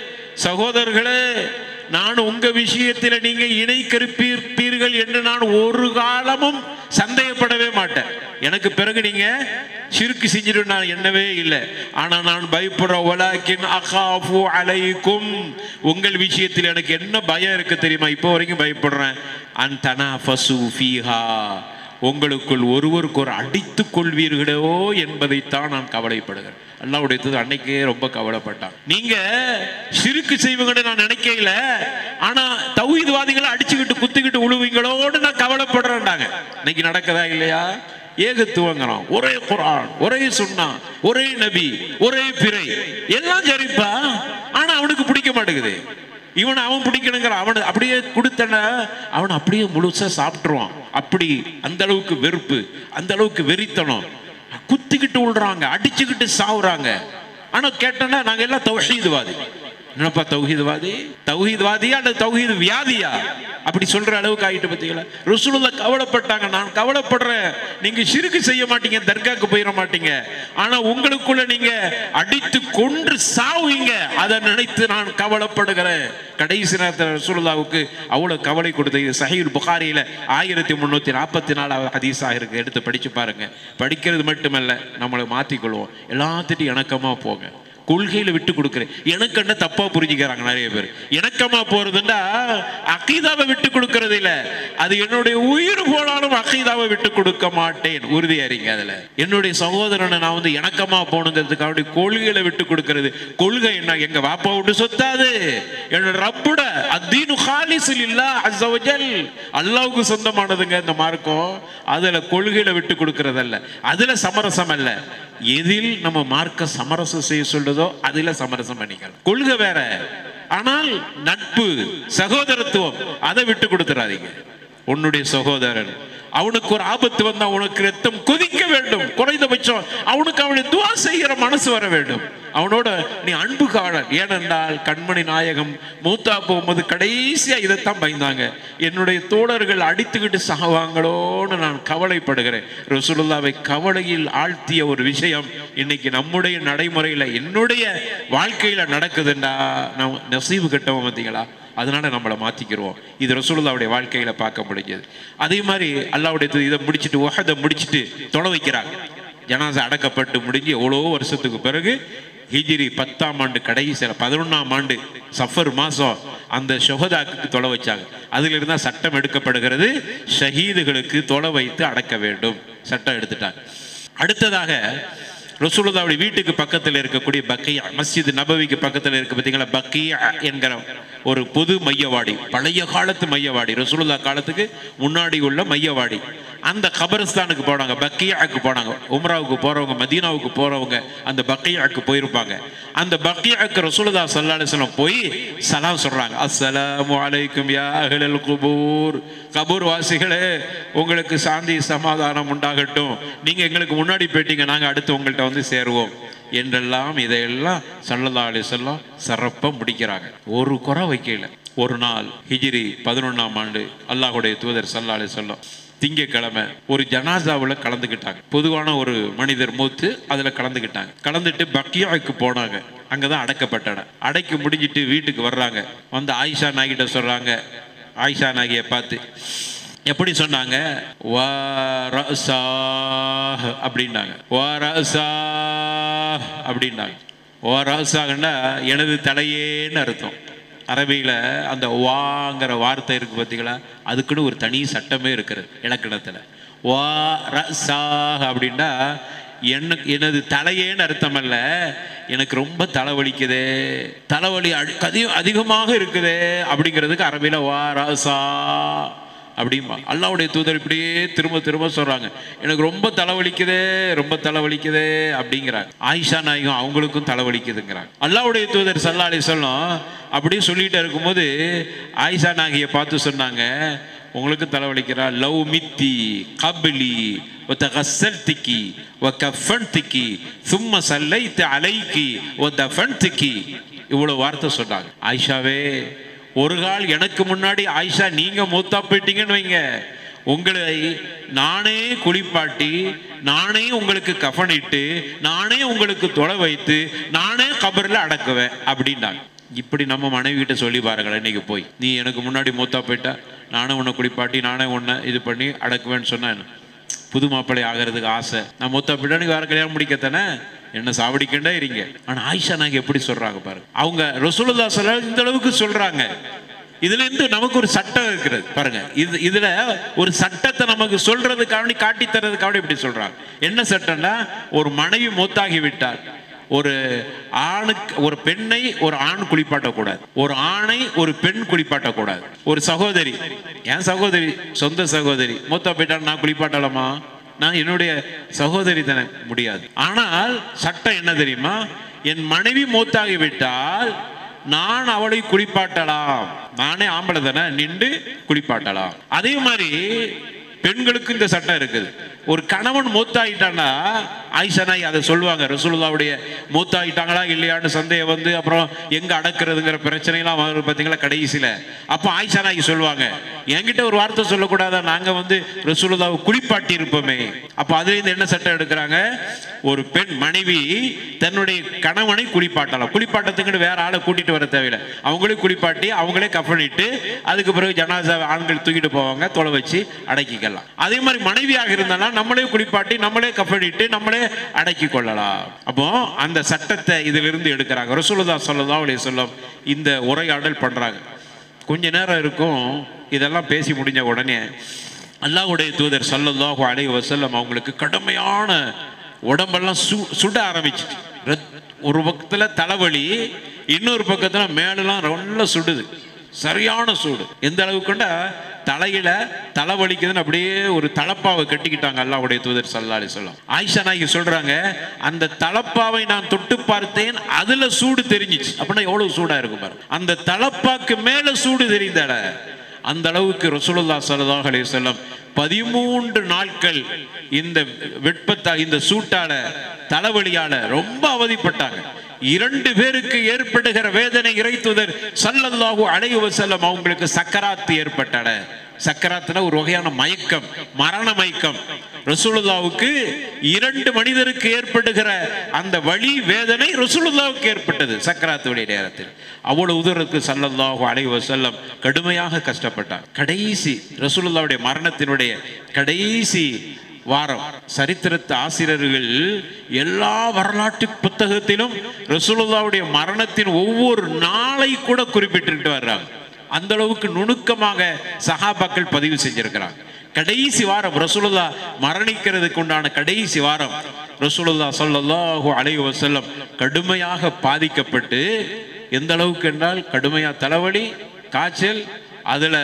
சகோதரர்களே நான் உங்க விஷயத்தில் நீங்க இணை கருப்பீர்கள் என்று நான் ஒரு காலமும் சந்தேகப்படவே மாட்டேன் எனக்கு பிறகு நீங்க சிறுக்கு செஞ்சிட்டு நான் எண்ணவே இல்லை ஆனா நான் பயப்படுற ஒலாக்கின் அகாஃபு அலைக்கும் உங்கள் விஷயத்தில் எனக்கு என்ன பயம் இருக்கு தெரியுமா இப்போ வரைக்கும் பயப்படுறேன் அன் தனா ஃபசு ஃபீஹா உங்களுக்குள் ஒருவருக்கு ஒரு அடித்துக் கொள்வீர்களோ என்பதைத்தான் நான் கவலைப்படுகிறேன் அல்லாவுடைய தூதர் அன்னைக்கே ரொம்ப கவலைப்பட்டான் நீங்க சிறுக்கு செய்வீங்கன்னு நான் நினைக்கல ஆனா தௌஹீத்வாதிகளை அடிச்சுக்கிட்டு குத்திக்கிட்டு உழுவீங்களோடு நான் கவலைப்படுறேன்டாங்க இன்னைக்கு நடக்குதா இல்லையா ஏகத்துவங்கிறான் ஒரே குரான் ஒரே சுன்னா ஒரே நபி ஒரே பிறை எல்லாம் சரிப்பா ஆனா அவனுக்கு பிடிக்க மாட்டேங்குது இவன் அவன் பிடிக்கணுங்கிற அவன் அப்படியே கொடுத்தன அவன் அப்படியே முழுசா சாப்பிட்டுருவான் அப்படி அந்த அளவுக்கு வெறுப்பு அந்த அளவுக்கு வெறித்தனம் குத்திக்கிட்டு விடுறாங்க அடிச்சுக்கிட்டு சாவுறாங்க ஆனா கேட்டோன்னா நாங்க எல்லாம் தௌஹீதுவாதி என்னப்பா தௌஹீத்வாதி தௌஹீத்வாதியா அல்லது தௌஹீத் வியாதியா அப்படி சொல்ற அளவுக்கு ஆயிட்டு பார்த்தீங்களா ரசூலுல்லா கவலைப்பட்டாங்க நான் கவலைப்படுறேன் நீங்க சிறுக்கு செய்ய மாட்டீங்க தர்காக்கு போயிட மாட்டீங்க ஆனா உங்களுக்குள்ள நீங்க அடித்து கொன்று சாவுவீங்க அதை நினைத்து நான் கவலைப்படுகிறேன் கடைசி நேரத்தில் ரசூலுல்லாவுக்கு அவ்வளவு கவலை கொடுத்து இது சஹீல் புகாரியில ஆயிரத்தி முன்னூத்தி நாற்பத்தி நாலாவது ஹதீஸாக இருக்கு எடுத்து படிச்சு பாருங்க படிக்கிறது மட்டுமல்ல நம்மளை மாத்திக்கொள்வோம் எல்லாத்திட்டும் இணக்கமா போங்க கொள்கையில விட்டு கொடுக்குறேன் எனக்கு என்ன தப்பா புரிஞ்சுக்கிறாங்க நிறைய பேர் இணக்கமா போறதுன்னா அகீதாவை விட்டு கொடுக்கறது இல்ல அது என்னுடைய உயிர் போனாலும் அகீதாவை விட்டு கொடுக்க மாட்டேன் உறுதியாரிங்க அதுல என்னுடைய சகோதரனை நான் வந்து இணக்கமா போகணுங்கிறதுக்காக கொள்கையில விட்டு கொடுக்கறது கொள்கை என்ன எங்க வாப்பா விட்டு சொத்தாது என்னோட ரப்புட அத்தீனு ஹாலிசில் இல்ல அஸ்ஸவஜல் அல்லாவுக்கு சொந்தமானதுங்க இந்த மார்க்கம் அதுல கொள்கையில விட்டு கொடுக்கறதல்ல அதுல சமரசம் அல்ல எதில் நம்ம மார்க்க சமரசம் செய்ய சொல்றதோ அதுல சமரசம் பண்ணிக்கலாம் கொள்கை வேற ஆனால் நட்பு சகோதரத்துவம் அதை விட்டு கொடுத்துறாதீங்க உன்னுடைய சகோதரன் அவனுக்கு ஒரு ஆபத்து வந்தா உனக்கு ரத்தம் கொதிக்க வேண்டும் குறைந்தபட்சம் அவனுக்கு அவனை துவா செய்கிற மனசு வர வேண்டும் அவனோட நீ அன்பு காணல் ஏனென்றால் கண்மணி நாயகம் மூத்தா போகும்போது கடைசியா இதைத்தான் பயந்தாங்க என்னுடைய தோழர்கள் அடித்துக்கிட்டு சாவாங்களோன்னு நான் கவலைப்படுகிறேன் ரசூலுல்லாவை கவலையில் ஆழ்த்திய ஒரு விஷயம் இன்னைக்கு நம்முடைய நடைமுறையில என்னுடைய வாழ்க்கையில நடக்குதுண்டா நான் நசீவு கட்டவன் பார்த்தீங்களா அதனால நம்மளை மாத்திக்கிறோம் இது ரசூலுல்லாவுடைய வாழ்க்கையில பார்க்க முடிஞ்சது அதே மாதிரி அல்லாவுடைய தூதர் இதை முடிச்சுட்டு உஹதை முடிச்சுட்டு தொலை வைக்கிறாங்க ஜனாசா அடக்கப்பட்டு முடிஞ்சு எவ்வளோ வருஷத்துக்கு பிறகு ஹிஜிரி பத்தாம் ஆண்டு கடைசியில் பதினொன்றாம் ஆண்டு சஃபர் மாதம் அந்த ஷொஹதாக்கு தொலை வச்சாங்க அதில் இருந்தால் சட்டம் எடுக்கப்படுகிறது ஷஹீதுகளுக்கு தொலை வைத்து அடக்க வேண்டும் சட்டம் எடுத்துட்டாங்க அடுத்ததாக ரசூலுல்லாவுடைய வீட்டுக்கு பக்கத்தில் இருக்கக்கூடிய பக்கியா மஸ்ஜித் நபவிக்கு பக்கத்தில் இருக்க பார்த்தீங்களா பக்கியா என்கிற ஒரு பொது மையவாடி பழைய காலத்து மையவாடி ரசூலுல்லா காலத்துக்கு முன்னாடி உள்ள மையவாடி அந்த கபரஸ்தானுக்கு போனாங்க பக்கியாவுக்கு போனாங்க உம்ராவுக்கு போறவங்க மதீனாவுக்கு போறவங்க அந்த பக்கியாவுக்கு போயிருப்பாங்க அந்த பக்கியாவுக்கு ரசூலுல்லா ஸல்லல்லாஹு அலைஹி வஸல்லம் போய் சலாம் சொல்றாங்க அஸ்ஸலாமு அலைக்கும் யா அஹ்லல் குபூர் கபூர் வாசிகளே உங்களுக்கு சாந்தி சமாதானம் உண்டாகட்டும் நீங்க எங்களுக்கு முன்னாடி போயிட்டீங்க நாங்க அடுத்து உங்கள்கிட்ட வந்து சேருவோம் என்றெல்லாம் இதையெல்லாம் சல்லல்லா அலிசல்லாம் சிறப்பாக முடிக்கிறாங்க ஒரு குறை வைக்கல ஒரு நாள் ஹிஜிரி பதினொன்றாம் ஆண்டு அல்லாஹுடைய தூதர் சல்லா அலிசல்லாம் திங்கக்கிழமை ஒரு ஜனாசாவில் கலந்துக்கிட்டாங்க பொதுவான ஒரு மனிதர் மூத்து அதில் கலந்துக்கிட்டாங்க கலந்துட்டு பக்கியாவுக்கு போனாங்க அங்கே தான் அடக்கப்பட்ட இடம் அடைக்கு முடிஞ்சிட்டு வீட்டுக்கு வர்றாங்க வந்து ஆயிஷா நாய்கிட்ட சொல்கிறாங்க ஆயிஷா நாகியை பார்த்து எப்படி சொன்னாங்க வா ரஸாஹ் அப்படின்னாங்க வா ரஸாஹ் அப்படின்னாங்க வா ரஸாகன்னா எனது தலையேன்னு அர்த்தம் அரபியில் அந்த வாங்கிற வார்த்தை இருக்கு பார்த்தீங்களா அதுக்குன்னு ஒரு தனி சட்டமே இருக்கிறது இலக்கணத்தில் வா ரஸாஹ் அப்படின்னா எனக்கு எனது தலையேன்னு அர்த்தம் அல்ல எனக்கு ரொம்ப தலைவலிக்குதே தலைவலி அடி- அதிக அதிகமாக இருக்குதே அப்படிங்கிறதுக்கு அரபியில் வா ரஸா அப்படிம்பா அல்லாவுடைய தூதர் இப்படியே திரும்ப திரும்ப சொல்றாங்க எனக்கு ரொம்ப தலைவலிக்குதே ரொம்ப தலைவலிக்குதே அப்படிங்கிறாங்க ஆயிஷா நாயகம் அவங்களுக்கும் தலைவலிக்குதுங்கிறாங்க அல்லாவுடைய தூதர் சல்லா அலி சொல்லும் அப்படியே சொல்லிட்டு இருக்கும்போது ஆயிஷா நாகியை பார்த்து சொன்னாங்க உங்களுக்கு தலைவலிக்கிறா லவ் மித்தி கபிலி وتغسلتك وكفنتك ثم صليت عليك ودفنتك இவ்வளவு வார்த்தை சொன்னாங்க ஆயிஷாவே ஒரு கால் எனக்கு முன்னாடி ஆயிஷா நீங்க மூத்தா போயிட்டீங்கன்னு வைங்க உங்களை நானே குளிப்பாட்டி நானே உங்களுக்கு கஃனிட்டு நானே உங்களுக்கு தொலை வைத்து நானே கபரில் அடக்குவேன் அப்படின்னாங்க இப்படி நம்ம மனைவி கிட்ட சொல்லி பாருங்களேன் இன்னைக்கு போய் நீ எனக்கு முன்னாடி மூத்தா போயிட்டா நானே உன்னை குளிப்பாட்டி நானே உன்னை இது பண்ணி அடக்குவேன்னு சொன்னா என்ன? புது மாப்பிள்ளை ஆகிறதுக்கு ஆசை நான் மூத்தா போயிட்டா நீ வேற கல்யாணம் முடிக்கத்தானே என்ன சாவடிக்கண்டே இருங்க ஆனா ஆயிஷா நாங்க எப்படி சொல்றாங்க பாருங்க அவங்க ரசூலுல்லா சொல்ல இந்த அளவுக்கு சொல்றாங்க இதுல இருந்து நமக்கு ஒரு சட்டம் இருக்கிறது பாருங்க இது இதுல ஒரு சட்டத்தை நமக்கு சொல்றதுக்காண்டி காட்டி தர்றதுக்காண்டி இப்படி சொல்றாங்க என்ன சட்டம்னா ஒரு மனைவி மூத்தாகி விட்டார் ஒரு ஆணுக்கு ஒரு பெண்ணை ஒரு ஆண் குளிப்பாட்டக்கூடாது ஒரு ஆணை ஒரு பெண் குளிப்பாட்டக்கூடாது ஒரு சகோதரி என் சகோதரி சொந்த சகோதரி மூத்தா போயிட்டால் நான் குளிப்பாட்டலாமா நான் என்னுடைய சகோதரி தானே முடியாது ஆனால் சட்டம் என்ன தெரியுமா என் மனைவி மூத்தாகி விட்டால் நான் அவளை குளிப்பாட்டலாம் நானே ஆம்பளை தானே நின்று குளிப்பாட்டலாம் அதே மாதிரி பெண்களுக்கு இந்த சட்டம் இருக்குது ஒரு கணவன் மூத்தாயிட்டான்னா ஆயிஷா நாய் அதை சொல்லுவாங்க ரசூலுல்லாவுடைய மூத்தாயிட்டாங்களா இல்லையான்னு சந்தேகம் வந்து அப்புறம் எங்க அடக்கிறதுங்கிற பிரச்சனைலாம் வரும் பார்த்தீங்களா கடைசியில் அப்போ ஆயிஷா நாய் சொல்லுவாங்க என்கிட்ட ஒரு வார்த்தை சொல்லக்கூடாதா நாங்க வந்து ரசூலுல்லாவை குளிப்பாட்டி இருப்போமே அப்போ அதுலேருந்து என்ன சட்டம் எடுக்கிறாங்க ஒரு பெண் மனைவி தன்னுடைய கணவனை குளிப்பாட்டலாம் குளிப்பாட்டத்துக்கு வேற ஆளை கூட்டிட்டு வர தேவையில்லை அவங்களே குளிப்பாட்டி அவங்களே கஃபனிட்டு அதுக்கு பிறகு ஜனாசா ஆண்கள் தூக்கிட்டு போவாங்க தொலை வச்சு அடக்கிக்கலாம் அதே மாதிரி மனைவியாக இருந்தாலும் நம்மளே குளிப்பாட்டி நம்மளே கஃபனிட்டு நம்மளே அடக்கி கொள்ளலாம் அப்போ அந்த சட்டத்தை இதிலிருந்து எடுக்கிறாங்க ரசூலுல்லா ஸல்லல்லாஹு அலைஹி வஸல்லம் இந்த உரையாடல் பண்றாங்க கொஞ்ச நேரம் இருக்கும் இதெல்லாம் பேசி முடிஞ்ச உடனே அல்லாஹ்வுடைய தூதர் ஸல்லல்லாஹு அலைஹி வஸல்லம் அவங்களுக்கு கடுமையான உடம்பெல்லாம் சு சுட ஆரம்பிச்சிட்டு ரத்- ஒரு பக்கத்தில் தலைவலி இன்னொரு பக்கத்தில் மேலெல்லாம் ரொம்ப சுடுது சரியான சூடு எந்த அளவுக்குண்டா தலையில தலைவலிக்குதுன்னு அப்படியே ஒரு தலப்பாவை கட்டிக்கிட்டாங்க அல்லாஹ்வுடைய தூதர் சல்லா அலி சொல்லம் ஆயிஷா நாய்க்கு சொல்றாங்க அந்த தலப்பாவை நான் தொட்டு பார்த்தேன் அதுல சூடு தெரிஞ்சிச்சு அப்படின்னா எவ்வளவு சூடா இருக்கும் பாருங்க அந்த தலப்பாக்கு மேல சூடு தெரிந்தாட அந்த அளவுக்கு ரசூலுல்லாஹ் ஸல்லல்லாஹு அலைஹி வஸல்லம் பதிமூன்று நாட்கள் இந்த வெட்பத்தா இந்த சூட்டால தலைவலியால ரொம்ப அவதிப்பட்டாங்க இரண்டு பேருக்கு ஏற்படுகிற வேதனை இறைத்துதர் சல்லல்லாஹு அலைஹி வஸல்லம் அவங்களுக்கு சக்கராத்து ஏற்பட்டன சக்கராத்துல ஒரு வகையான மயக்கம் மரண மயக்கம் ரசூலுல்லாவுக்கு இரண்டு மனிதருக்கு ஏற்படுகிற அந்த வழி வேதனை ரசூலுல்லாவுக்கு ஏற்பட்டது சக்கராத்துடைய நேரத்தில் அவ்வளவு உதருக்கு சல்லல்லாஹு அலைஹி வஸல்லம் கடுமையாக கஷ்டப்பட்டார் கடைசி ரசூலுல்லாவுடைய மரணத்தினுடைய கடைசி வாரம் சரித்திரத்து ஆசிரியர்கள் எல்லா வரலாற்று புத்தகத்திலும் ரசூலுல்லாவுடைய மரணத்தின் ஒவ்வொரு நாளை கூட குறிப்பிட்டு வர்றாங்க அந்த அளவுக்கு நுணுக்கமாக சஹாபாக்கள் பதிவு செஞ்சிருக்கிறாங்க கடைசி வாரம் ரசூலுல்லா மரணிக்கிறதுக்கு உண்டான கடைசி வாரம் ரசூலுல்லா ஸல்லல்லாஹு அலைஹி வஸல்லம் கடுமையாக பாதிக்கப்பட்டு எந்த அளவுக்கு என்றால் கடுமையா தலைவலி காய்ச்சல் அதில்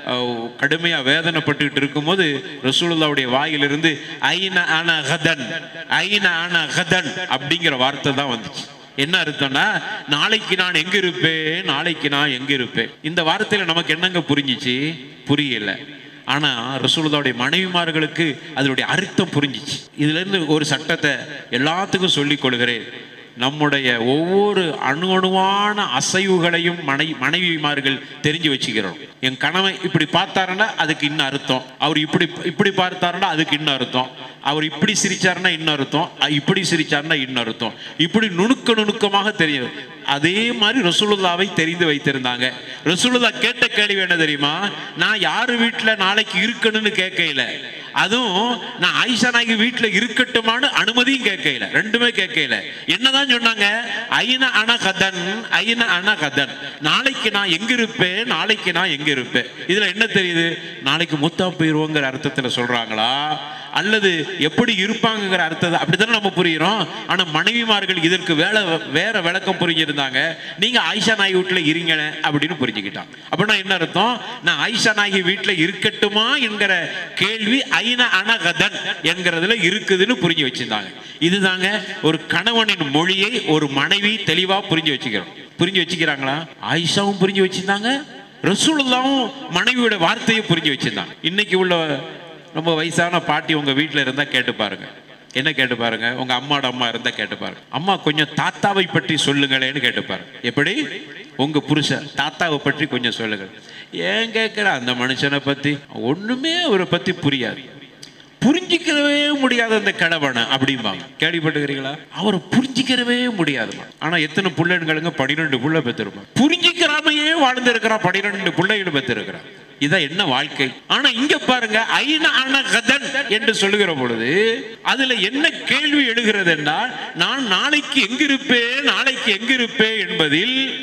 கடுமையாக வேதனைப்பட்டுக்கிட்டு இருக்கும்போது ரசூலுல்லாவுடைய வாயிலிருந்து ஐன அன கதன் ஐன அன கதன் அப்படிங்கிற வார்த்தை தான் வந்துச்சு என்ன அர்த்தம்னா நாளைக்கு நான் எங்க இருப்பேன் நாளைக்கு நான் எங்க இருப்பேன் இந்த வார்த்தையில நமக்கு என்னங்க புரிஞ்சிச்சு புரியல ஆனா ரசூலுல்லாவுடைய மனைவிமார்களுக்கு அதனுடைய அர்த்தம் புரிஞ்சிச்சு இதுல இருந்து ஒரு சட்டத்தை எல்லாத்துக்கும் சொல்லிக் கொள்கிறேன் நம்முடைய ஒவ்வொரு அணு அணுவான அசைவுகளையும் மனை மனைவிமார்கள் தெரிஞ்சு வச்சுக்கிறோம் என் கணவன் இப்படி பார்த்தாருன்னா அதுக்கு இன்னும் அர்த்தம் அவர் இப்படி இப்படி பார்த்தாருன்னா அதுக்கு இன்னும் அர்த்தம் அவர் இப்படி சிரிச்சாருன்னா இன்னும் அர்த்தம் அ- இப்படி சிரிச்சாருன்னா இன்னும் அர்த்தம் இப்படி நுணுக்க நுணுக்கமாக தெரியும் அதே மாதிரி ரசூலுல்லாவை தெரிந்து வைத்திருந்தாங்க ரசூலுல்லா கேட்ட கேள்வி என்ன தெரியுமா நான் யாரு வீட்டுல நாளைக்கு இருக்கணும்னு கேட்கல அதுவும் நான் ஆயிஷா நாயகி வீட்டுல இருக்கட்டுமான்னு அனுமதியும் கேட்கல ரெண்டுமே கேட்கல என்னதான் சொன்னாங்க ஐன அன கதன் ஐன அன கதன் நாளைக்கு நான் எங்க இருப்பேன் நாளைக்கு நான் எங்க இருப்பேன் இதுல என்ன தெரியுது நாளைக்கு முத்தா போயிருவோங்கிற அர்த்தத்துல சொல்றாங்களா அல்லது எப்படி இருப்பாங்கங்கிற அர்த்தத்தை அப்படித்தானே நம்ம புரியுறோம் ஆனா மனைவிமார்கள் இதற்கு வேலை வேற விளக்கம் புரிஞ்சிருந்தாங்க நீங்க ஆயிஷா நாயகி வீட்டுல இருங்க அப்படின்னு புரிஞ்சுக்கிட்டாங்க அப்படின்னா என்ன அர்த்தம் நான் ஆயிஷா நாயகி வீட்டுல இருக்கட்டுமா என்கிற கேள்வி ஐன அனகதன் என்கிறதுல இருக்குதுன்னு புரிஞ்சு வச்சிருந்தாங்க இதுதாங்க ஒரு கணவனின் மொழியை ஒரு மனைவி தெளிவா புரிஞ்சு வச்சுக்கிறோம் புரிஞ்சு வச்சுக்கிறாங்களா ஆயிஷாவும் புரிஞ்சு வச்சிருந்தாங்க ரசூலுல்லாவும் மனைவியோட வார்த்தையை புரிஞ்சு வச்சிருந்தாங்க இன்னைக்கு உள்ள ரொம்ப வயசான பாட்டி உங்க வீட்டில் இருந்தா கேட்டு பாருங்க என்ன கேட்டு பாருங்க உங்க அம்மாவோட அம்மா இருந்தா கேட்டு பாருங்க அம்மா கொஞ்சம் தாத்தாவை பற்றி சொல்லுங்களேன்னு கேட்டு பாருங்க எப்படி உங்க புருஷன் தாத்தாவை பற்றி கொஞ்சம் சொல்லுங்கள் ஏன் கேட்கிற அந்த மனுஷனை பத்தி ஒண்ணுமே அவரை பத்தி புரியாது புரிஞ்சிக்கிறவே முடியாத அந்த கிழவனை அப்படிம்பாங்க கேள்விப்பட்டுக்கிறீங்களா அவரை புரிஞ்சிக்கிறவே முடியாதுமா ஆனா எத்தனை பிள்ளைங்களுங்க பன்னிரெண்டு புள்ள பெற்றிருப்பான் புரிஞ்சிக்கிறாமையே வாழ்ந்திருக்கிறான் பன்னிரெண்டு பிள்ளைகள் பெற்றிருக்கிறான் இதான் என்ன வாழ்க்கை ஆனா இங்க பாருங்க ஐன அன கதன் என்று சொல்லுகிற பொழுது அதுல என்ன கேள்வி எழுகிறது என்றால் நான் நாளைக்கு எங்கிருப்பேன் நாளைக்கு எங்கிருப்பேன் என்பதில்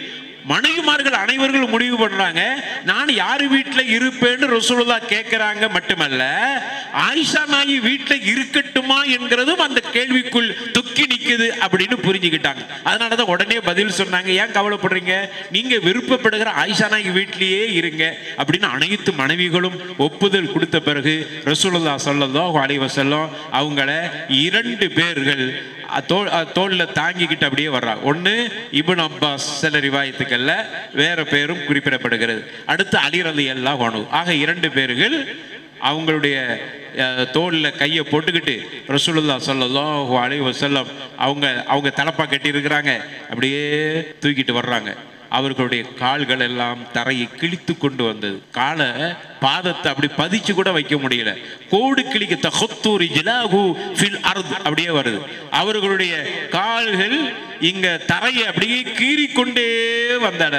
மனைவிமார்கள் அனைவர்களும் முடிவு பண்றாங்க நான் யார் வீட்டுல இருப்பேன்னு ரசூலுல்லா கேட்கிறாங்க மட்டுமல்ல ஆயிஷா நாயி வீட்டுல இருக்கட்டுமா என்கிறதும் அந்த கேள்விக்குள் துக்கி நிக்குது அப்படின்னு புரிஞ்சுக்கிட்டாங்க அதனாலதான் உடனே பதில் சொன்னாங்க ஏன் கவலைப்படுறீங்க நீங்க விருப்பப்படுகிற ஆயிஷா நாயி வீட்டிலேயே இருங்க அப்படின்னு அனைத்து மனைவிகளும் ஒப்புதல் கொடுத்த பிறகு ரசூலுல்லா ஸல்லல்லாஹு அலைஹி வஸல்லம் அவங்கள இரண்டு பேர்கள் அ, தோள் அ, தோள்ல தாங்கிக்கிட்டு அப்படியே வர்றாங்க ஒன்று இப்னு அப்பாஸ் சில ரிவாயத்துக்கள்ல வேற பேரும் குறிப்பிடப்படுகிறது அடுத்து அலி ரலியல்லாஹு அன்ஹு ஆக இரண்டு பேர்கள் அவங்களுடைய அஹ், தோல்ல கையை போட்டுக்கிட்டு ரசூலுல்லா ஸல்லல்லாஹு அலைஹி வஸல்லம் அவங்க அவங்க தலப்பா கட்டி இருக்கிறாங்க அப்படியே தூக்கிட்டு வர்றாங்க அவர்களுடைய கால்கள் எல்லாம் தரையை கிழித்து கொண்டு வந்தது காலை பாதத்தை அப்படி பதிச்சு கூட வைக்க முடியல கோடு கிழிக்க தஹத்தூரி ஜிலாஹு ஃபில் அர்த் அப்படியே வருது அவர்களுடைய கால்கள் இங்க தரையை அப்படியே கீறிக்கொண்டே வந்தட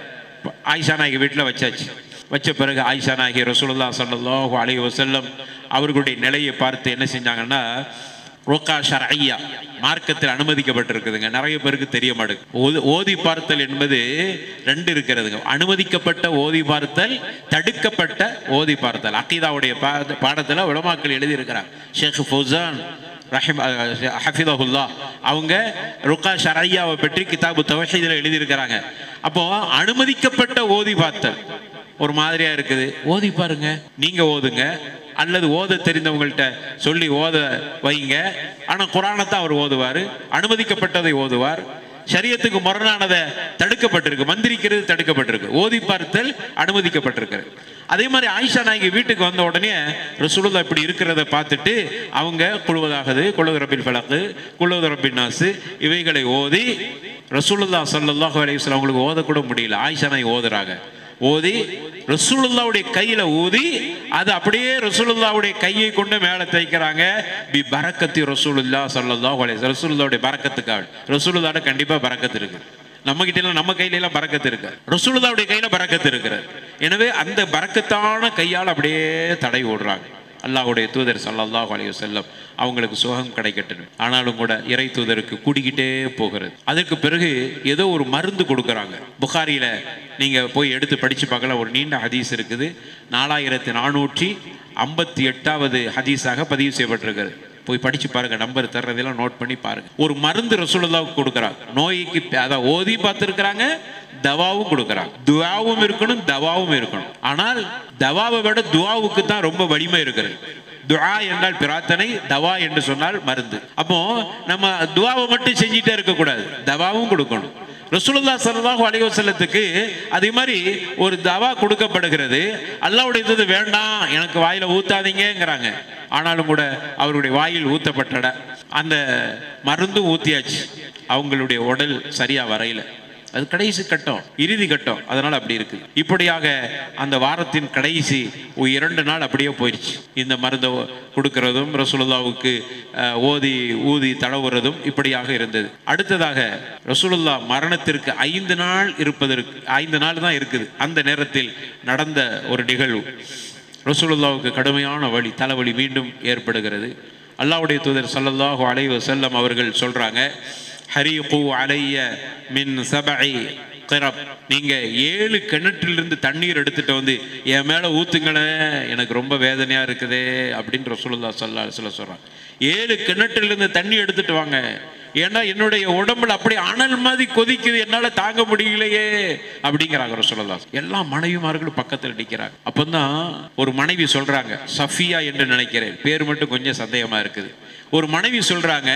ஆயிஷா நாயகி வீட்டில் வச்சாச்சு வச்ச பிறகு ஆயிஷா நாயகி ரசூலுல்லா ஸல்லல்லாஹு அலைஹி வஸல்லம் அவர்களுடைய நிலையை பார்த்து என்ன செஞ்சாங்கன்னா ரோக்கா ஷர்ஐயா மார்க்கத்தில் அனுமதிக்கப்பட்டிருக்குதுங்க நிறைய பேருக்கு தெரிய மாட்டேங்குது ஓதி- ஓதி பார்த்தல் என்பது ரெண்டு இருக்கிறதுங்க அனுமதிக்கப்பட்ட ஓதி பார்த்தல் தடுக்கப்பட்ட ஓதி பார்த்தல் அக்கீதாவுடைய பா- பாடத்துல உலமாக்கள் எழுதியிருக்கிறாங்க ஷேக் ஃபௌசான் ரஹிம் ஹஃபிதஹுல்லா அவங்க ருக்கா ஷரையாவை பற்றி கிதாபு தவஹீதில் எழுதியிருக்கிறாங்க அப்போ அனுமதிக்கப்பட்ட ஓதி பார்த்தல் ஒரு மாதிரியா இருக்குது ஓதி பாருங்க நீங்க ஓதுங்க அல்லது ஓத தெரிந்தவங்கள்ட்ட சொல்லி ஓத வைங்க ஆனா குரானைத்தான் அவர் ஓதுவார் அனுமதிக்கப்பட்டதை ஓதுவார் சரியத்துக்கு முரணானதை தடுக்கப்பட்டிருக்கு மந்திரிக்கிறது தடுக்கப்பட்டிருக்கு ஓதி பார்த்தல் அனுமதிக்கப்பட்டிருக்கு அதே மாதிரி ஆயிஷா நாயகி வீட்டுக்கு வந்த உடனே ரசூலுல்லா இப்படி இருக்கிறத பார்த்துட்டு அவங்க குழுவதாகுது குழுவது ரபில் ஃபலக்கு குழுவது ரபின் நாசு இவைகளை ஓதி ரசூலுல்லா ஸல்லல்லாஹு அலைஹி வஸல்லம் அவங்களுக்கு ஓதக்கூட முடியல ஆயிஷா நாயகி ஓதுறாங்க ஓதி ரசூலுல்லாவுடைய கையில ஊதி அது அப்படியே ரசூலுல்லாவுடைய கையை கொண்டு மேலே தைக்கிறாங்க பி பரக்கத்தி ரசூலுல்லா ஸல்லல்லாஹு அலைஹி வஸல்லம் ரசூலுல்லாவுடைய பரக்கத்துக்காக ரசூலுல்லாட கண்டிப்பா பரக்கத்து இருக்கு நம்ம கிட்ட எல்லாம் நம்ம கையில எல்லாம் பரக்கத்து இருக்கு ரசூலுல்லாவுடைய கையில பரக்கத்து இருக்கிறது எனவே அந்த பரக்கத்தான கையால் அப்படியே தடை ஓடுறாங்க அல்லாஹ்வுடைய தூதர் ஸல்லல்லாஹு அலைஹி வஸல்லம் அவங்களுக்கு சுகம் கிடைக்கட்டும் ஆனாலும் கூட இறை தூதருக்கு கூடிக்கிட்டே போகிறது அதற்கு பிறகு ஏதோ ஒரு மருந்து கொடுக்குறாங்க புகாரியில நீங்க போய் எடுத்து படிச்சு பார்க்கலாம் ஒரு நீண்ட ஹதீஸ் இருக்குது நாலாயிரத்தி நானூற்றி ஐம்பத்தி எட்டாவது ஹதீஸாக பதிவு செய்யப்பட்டிருக்கிறது போய் படிச்சு பாருங்க நம்பர் தர்றதெல்லாம் நோட் பண்ணி பாருங்க ஒரு மருந்து ரசூலுல்லாவுக்கு கொடுக்குறாங்க நோய்க்கு அதை ஓதி பார்த்துருக்குறாங்க தவாவும் கொடுக்குறாங்க துவாவும் இருக்கணும் தவாவும் இருக்கணும் ஆனால் தவாவை விட துவாவுக்கு தான் ரொம்ப வலிமை இருக்கிறது துஆ என்றால் பிரார்த்தனை தவா என்று சொன்னால் மருந்து அப்போ நம்ம துவாவை மட்டும் செஞ்சிட்டே இருக்கக்கூடாது தவாவும் கொடுக்கணும் ரசூலுல்லா ஸல்லல்லாஹு அலைஹி வஸல்லத்துக்கு அதே மாதிரி ஒரு தவா கொடுக்கப்படுகிறது அல்லாஹ்வுடைய இது வேண்டாம் எனக்கு வாயில ஊத்தாதீங்கங்கிறாங்க ஆனாலும் கூட அவருடைய வாயில் ஊத்தப்பட்டட அந்த மருந்து ஊத்தியாச்சு அவங்களுடைய உடல் சரியா வரையில அது கடைசி கட்டம் இறுதி கட்டம் அதனால அப்படி இருக்கு இப்படியாக அந்த வாரத்தின் கடைசி ஒரு இரண்டு நாள் அப்படியே போயிடுச்சு இந்த மருந்தை கொடுக்கறதும் ரசூலுல்லாவுக்கு அஹ், ஓதி ஊதி தடவுறதும் இப்படியாக இருந்தது அடுத்ததாக ரசூலுல்லா மரணத்திற்கு ஐந்து நாள் இருப்பதற்கு ஐந்து நாள் தான் இருக்குது அந்த நேரத்தில் நடந்த ஒரு நிகழ்வு ரசூலுல்லாவுக்கு கடுமையான வழி தலைவலி மீண்டும் ஏற்படுகிறது அல்லாஹ்வுடைய தூதர் ஸல்லல்லாஹு அலைஹி வஸல்லம் அவர்கள் சொல்றாங்க ஹரீகு அலைய மின் சபை கிரப் நீங்க ஏழு கிணற்றிலிருந்து தண்ணீர் எடுத்துட்டு வந்து என் மேல ஊத்துங்களேன் எனக்கு ரொம்ப வேதனையா இருக்குதே அப்படின்னு ரசூலுல்லாஹ் ஸல்லல்லாஹு அலைஹி வஸல்லம் சொல்றாங்க ஏழு கிணற்றிலிருந்து தண்ணி எடுத்துட்டு வாங்க ஏன்னா என்னுடைய உடம்புல அப்படி அனல் மாதிரி கொதிக்குது என்னால தாங்க முடியலையே அப்படிங்கிறாங்க ரசூலுல்லாஹ் எல்லா மனைவிமார்களும் பக்கத்தில் நிற்கிறாங்க அப்பந்தான் ஒரு மனைவி சொல்றாங்க சஃபியா என்று நினைக்கிறேன் பேர் மட்டும் கொஞ்சம் சந்தேகமா இருக்குது ஒரு மனைவி சொல்றாங்க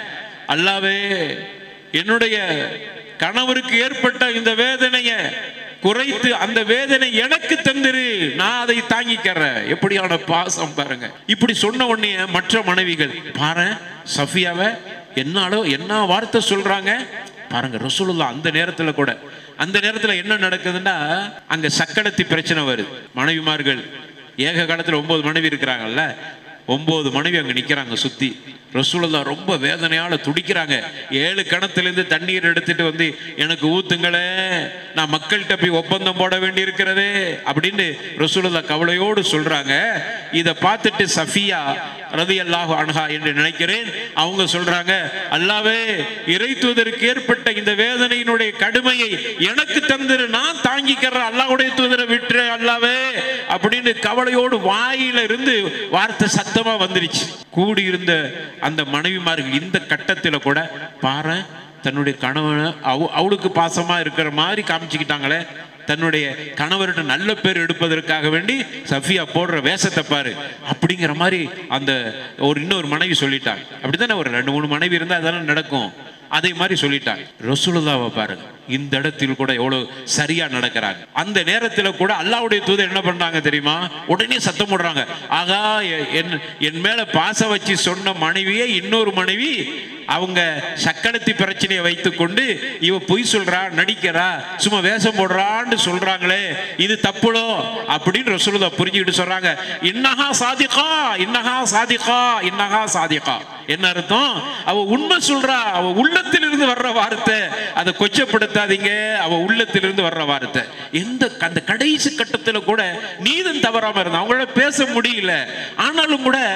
அல்லாவே என்னுடைய கணவருக்கு ஏற்பட்ட இந்த வேதனையை குறைத்து அந்த வேதனை எனக்கு தந்துரு நான் அதை தாங்கிக்கிறேன் எப்படியான பாசம் பாருங்க இப்படி சொன்ன உடனே மற்ற மனைவிகள் பாரு சஃபியாவை என்னாலோ என்ன வார்த்தை சொல்றாங்க பாருங்க ரசூலுல்லா அந்த நேரத்துல கூட அந்த நேரத்துல என்ன நடக்குதுன்னா அங்க சக்கடத்தி பிரச்சனை வருது மனைவிமார்கள் ஏக காலத்துல ஒன்பது மனைவி இருக்கிறாங்கல்ல ஒன்பது மனைவி அங்க நிக்கிறாங்க சுத்தி ரசூலுல்லா ரொம்ப வேதனையால துடிக்கிறாங்க ஏழு கிணத்துலேருந்து தண்ணீர் எடுத்துட்டு வந்து எனக்கு ஊத்துங்களே நான் மக்கள்கிட்ட போய் ஒப்பந்தம் போட வேண்டி இருக்கிறதே அப்படின்னு ரசூலுல்லா கவலையோடு சொல்றாங்க இதை பார்த்துட்டு சஃபியா ரதி அல்லாஹு அன்ஹா என்று நினைக்கிறேன் அவங்க சொல்றாங்க அல்லாவே இறை தூதருக்கு ஏற்பட்ட இந்த வேதனையினுடைய கடுமையை எனக்கு தந்துரு நான் தாங்கிக்கிறேன் அல்லாஹ்வுடைய தூதரை விட்டுரு அல்லாவே அப்படின்னு கவலையோடு வாயில இருந்து வார்த்தை சத்தமா வந்துருச்சு கூடியிருந்த அந்த மனைவிமார்கள் இந்த கட்டத்தில் கூட பாரு தன்னுடைய கணவனை அவ அவளுக்கு பாசமா இருக்கிற மாதிரி காமிச்சுக்கிட்டாங்களே தன்னுடைய கணவர்கிட்ட நல்ல பேர் எடுப்பதற்காக வேண்டி சஃபியா போடுற வேஷத்தை பாரு அப்படிங்கிற மாதிரி அந்த ஒரு இன்னொரு மனைவி சொல்லிட்டாங்க அப்படித்தானே ஒரு ரெண்டு மூணு மனைவி இருந்தால் அதெல்லாம் நடக்கும் அதே மாதிரி சொல்லிட்டாங்க ரசூலுல்லாவை பாருங்க இந்த இடத்தில் கூட எவ்வளவு சரியா நடக்கிறாங்க அந்த நேரத்தில் கூட அல்லாவுடைய தூதர் என்ன பண்றாங்க தெரியுமா உடனே சத்தம் போடுறாங்க ஆகா எ- என் என் மேல பாச வச்சு சொன்ன மனைவியே இன்னொரு மனைவி அவங்க சக்கடத்தி பிரச்சனையை வைத்துக்கொண்டு இவ பொய் சொல்றா நடிக்கிறா சும்மா வேஷம் போடுறான்னு சொல்றாங்களே இது தப்புளோ அப்படின்னு ரசூலுல்லா புரிஞ்சுக்கிட்டு சொல்றாங்க இன்னஹா சாதிகா இன்னஹா சாதிகா இன்னஹா சாதிகா என்ன அர்த்தம் அவ உண்மை சொல்றா அவ உள்ளத்திலிருந்து வர்ற வார்த்தை அதை கொச்சப்படுத்தாதீங்க அவ உள்ளத்திலிருந்து வர்ற வார்த்தை எந்த அந்த கடைசி கட்டத்துல கூட நீதம் தவறாம இருந்தா அவங்களோட பேச முடியல ஆனாலும் கூட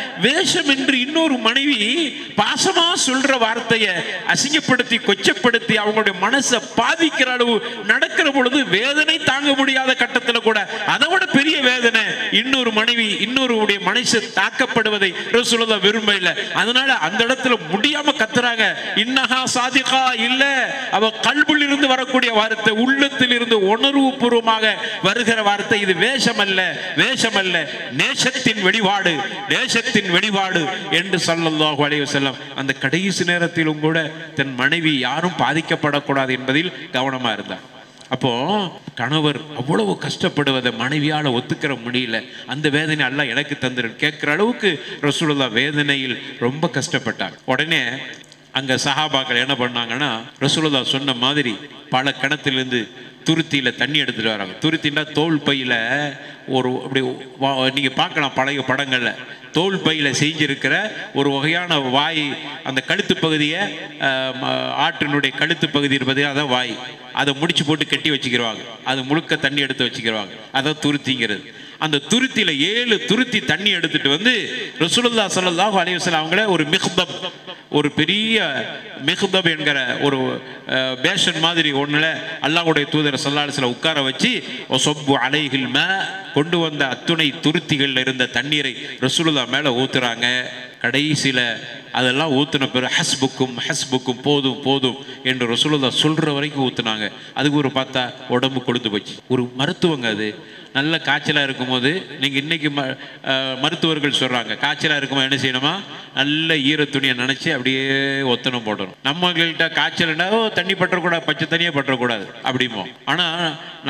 வேஷம் என்று இன்னொரு மனைவி பாசமா சொல்ற வார்த்தையை அசிங்கப்படுத்தி கொச்சப்படுத்தி அவங்களுடைய மனசை பாதிக்கிற அளவு நடக்கிற பொழுது வேதனை தாங்க முடியாத கட்டத்துல கூட அதை விட பெரிய வேதனை இன்னொரு மனைவி இன்னொருடைய மனுஷ தாக்கப்படுவதை ரசூலுல்லா விரும்ப இல்லை அதனால அந்த இடத்துல முடியாம கத்துறாங்க இன்னஹா சாதிகா இல்ல அவ கல்புல் இருந்து வரக்கூடிய வார்த்தை உள்ளத்தில் இருந்து உணர்வு பூர்வமாக வருகிற வார்த்தை இது வேஷம் அல்ல வேஷம் அல்ல நேசத்தின் வெளிப்பாடு நேசத்தின் வெளிப்பாடு என்று ஸல்லல்லாஹு அலைஹி வஸல்லம் அந்த கடைசி நேரத்திலும் கூட தன் மனைவி யாரும் பாதிக்கப்படக்கூடாது என்பதில் கவனமா இருந்தார் அப்போ கணவர் அவ்வளவு கஷ்டப்படுவதை மனைவியால ஒத்துக்கிற முடியல அந்த வேதனை அல்லாஹ் எனக்கு தந்துரு கேட்கிற அளவுக்கு ரசூலுல்லா வேதனையில் ரொம்ப கஷ்டப்பட்டார் உடனே அங்க சஹாபாக்கள் என்ன பண்ணாங்கன்னா ரசூலுல்லா சொன்ன மாதிரி பல கிணத்திலிருந்து துருத்தியில தண்ணி எடுத்துட்டு வராங்க துருத்தின்னா தோல் பையில ஒரு அப்படி வா- நீங்க பார்க்கலாம் பழைய படங்கள்ல தோல் பையில செஞ்சிருக்கிற ஒரு வகையான வாய் அந்த கழுத்து பகுதியை அஹ், ம- ஆட்டினுடைய கழுத்து பகுதி இருப்பது அதான் வாய் அதை முடிச்சு போட்டு கட்டி வச்சுக்கிடுவாங்க அது முழுக்க தண்ணி எடுத்து வச்சுக்கிடுவாங்க அதான் துருத்திங்கிறது அந்த துருத்தியில ஏழு துருத்தி தண்ணி எடுத்துட்டு வந்து ரசூலுல்லா ஸல்லல்லாஹு அலைஹி வஸல்லம் அவங்கள ஒரு மிஹ்தப் ஒரு பெரிய மிஹ்தப் என்கிற ஒரு அஹ், பேஷன் மாதிரி ஒண்ணுல அல்லாஹ்வுடைய தூதர் ஸல்லல்லாஹு அலைஹி வஸல்லம் உட்கார வச்சு சொப்பு அலைஹில் மா கொண்டு வந்த அத்துணை துருத்திகள்ல இருந்த தண்ணீரை ரசூலுல்லா மேல ஊத்துறாங்க கடைசியில அதெல்லாம் ஊத்துன பிறகு ஹஸ்புக்கும் ஹஸ்புக்கும் போதும் போதும் என்று ரசூலுல்லா சொல்ற வரைக்கும் ஊத்துனாங்க அதுக்கு ஒரு பார்த்தா உடம்பு கொழுந்து போச்சு ஒரு மருத்துவங்க அது நல்ல காய்ச்சலாக இருக்கும்போது நீங்கள் இன்னைக்கு ம அஹ், மருத்துவர்கள் சொல்கிறாங்க காய்ச்சலாக இருக்கும்போது என்ன செய்யணுமா நல்ல ஈர துணியை நினச்சி அப்படியே ஒத்தனம் போடணும் நம்மகிட்ட காய்ச்சல்னா "ஓ, தண்ணி பற்றக்கூடாது பச்சை தண்ணியே பற்றக்கூடாது அப்படிமோ ஆனால்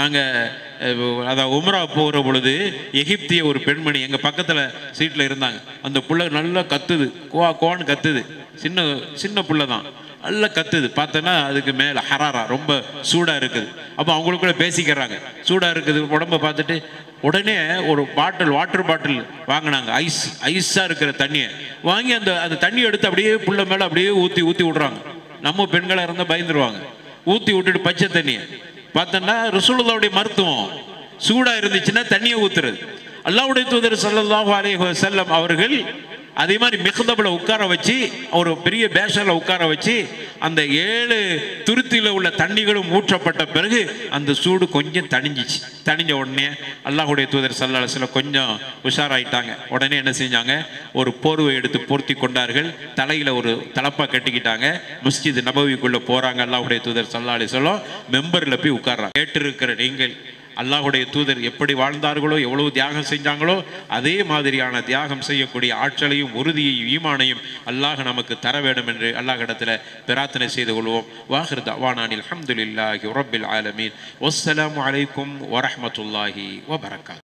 நாங்கள் அதான் உம்ரா போகிற பொழுது எகிப்திய ஒரு பெண்மணி எங்கள் பக்கத்தில் சீட்டில் இருந்தாங்க அந்த புள்ள நல்லா கத்துது குவா குவான்னு கத்துது சின்ன சின்ன புள்ள தான் நல்லா கத்துது பார்த்தோன்னா அதுக்கு மேலே ஹராரா ரொம்ப சூடாக இருக்குது அப்போ அவங்களுக்குள்ள பேசிக்கிறாங்க சூடாக இருக்குது உடம்ப பார்த்துட்டு உடனே ஒரு பாட்டில் வாட்டர் பாட்டில் வாங்கினாங்க ஐஸ் ஐஸாக இருக்கிற தண்ணியை வாங்கி அந்த அந்த தண்ணியை எடுத்து அப்படியே புள்ள மேலே அப்படியே ஊற்றி ஊற்றி விட்றாங்க நம்ம பெண்களாக இருந்தால் பயந்துருவாங்க ஊற்றி விட்டுட்டு பச்சை தண்ணியை பார்த்தோன்னா ரசூலுல்லாவுடைய மருத்துவம் சூடாக இருந்துச்சுன்னா தண்ணியை ஊத்துறது அல்லாஹ்வுடைய தூதர் ஸல்லல்லாஹு அலைஹி வஸல்லம் அவர்கள் அதே மாதிரி மிகுந்தபில் உட்கார வச்சு ஒரு பெரிய பேஷனில் உட்கார வச்சு அந்த ஏழு துருத்தியில் உள்ள தண்ணிகளும் ஊற்றப்பட்ட பிறகு அந்த சூடு கொஞ்சம் தணிஞ்சிச்சு தணிஞ்ச உடனே அல்லாஹ்வுடைய தூதர் சல்லா அலுவலம் கொஞ்சம் உஷாராயிட்டாங்க உடனே என்ன செஞ்சாங்க ஒரு போர்வை எடுத்து போர்த்தி கொண்டார்கள் தலையில் ஒரு தலப்பா கட்டிக்கிட்டாங்க மஸ்ஜித் நபவிக்குள்ளே போகிறாங்க அல்லாஹ்வுடைய தூதர் சல்லா அலிஸ்வலம் மெம்பரில் போய் உட்கார்றாங்க கேட்டிருக்கிற நீங்கள் அல்லாஹ்வுடைய தூதர் எப்படி வாழ்ந்தார்களோ எவ்வளவு தியாகம் செஞ்சாங்களோ அதே மாதிரியான தியாகம் செய்யக்கூடிய ஆற்றலையும் உறுதியையும் ஈமானையும் அல்லாஹ் நமக்கு தர வேண்டும் என்று அல்லாஹ்விடத்தில் பிரார்த்தனை செய்து கொள்வோம் வாஹிர் தவானானில் அல்ஹம்துலில்லாஹி ரப்பில் ஆலமீன் வஸ்ஸலாமு அலைக்கும் வரஹ்மத்துல்லாஹி வபரகாத்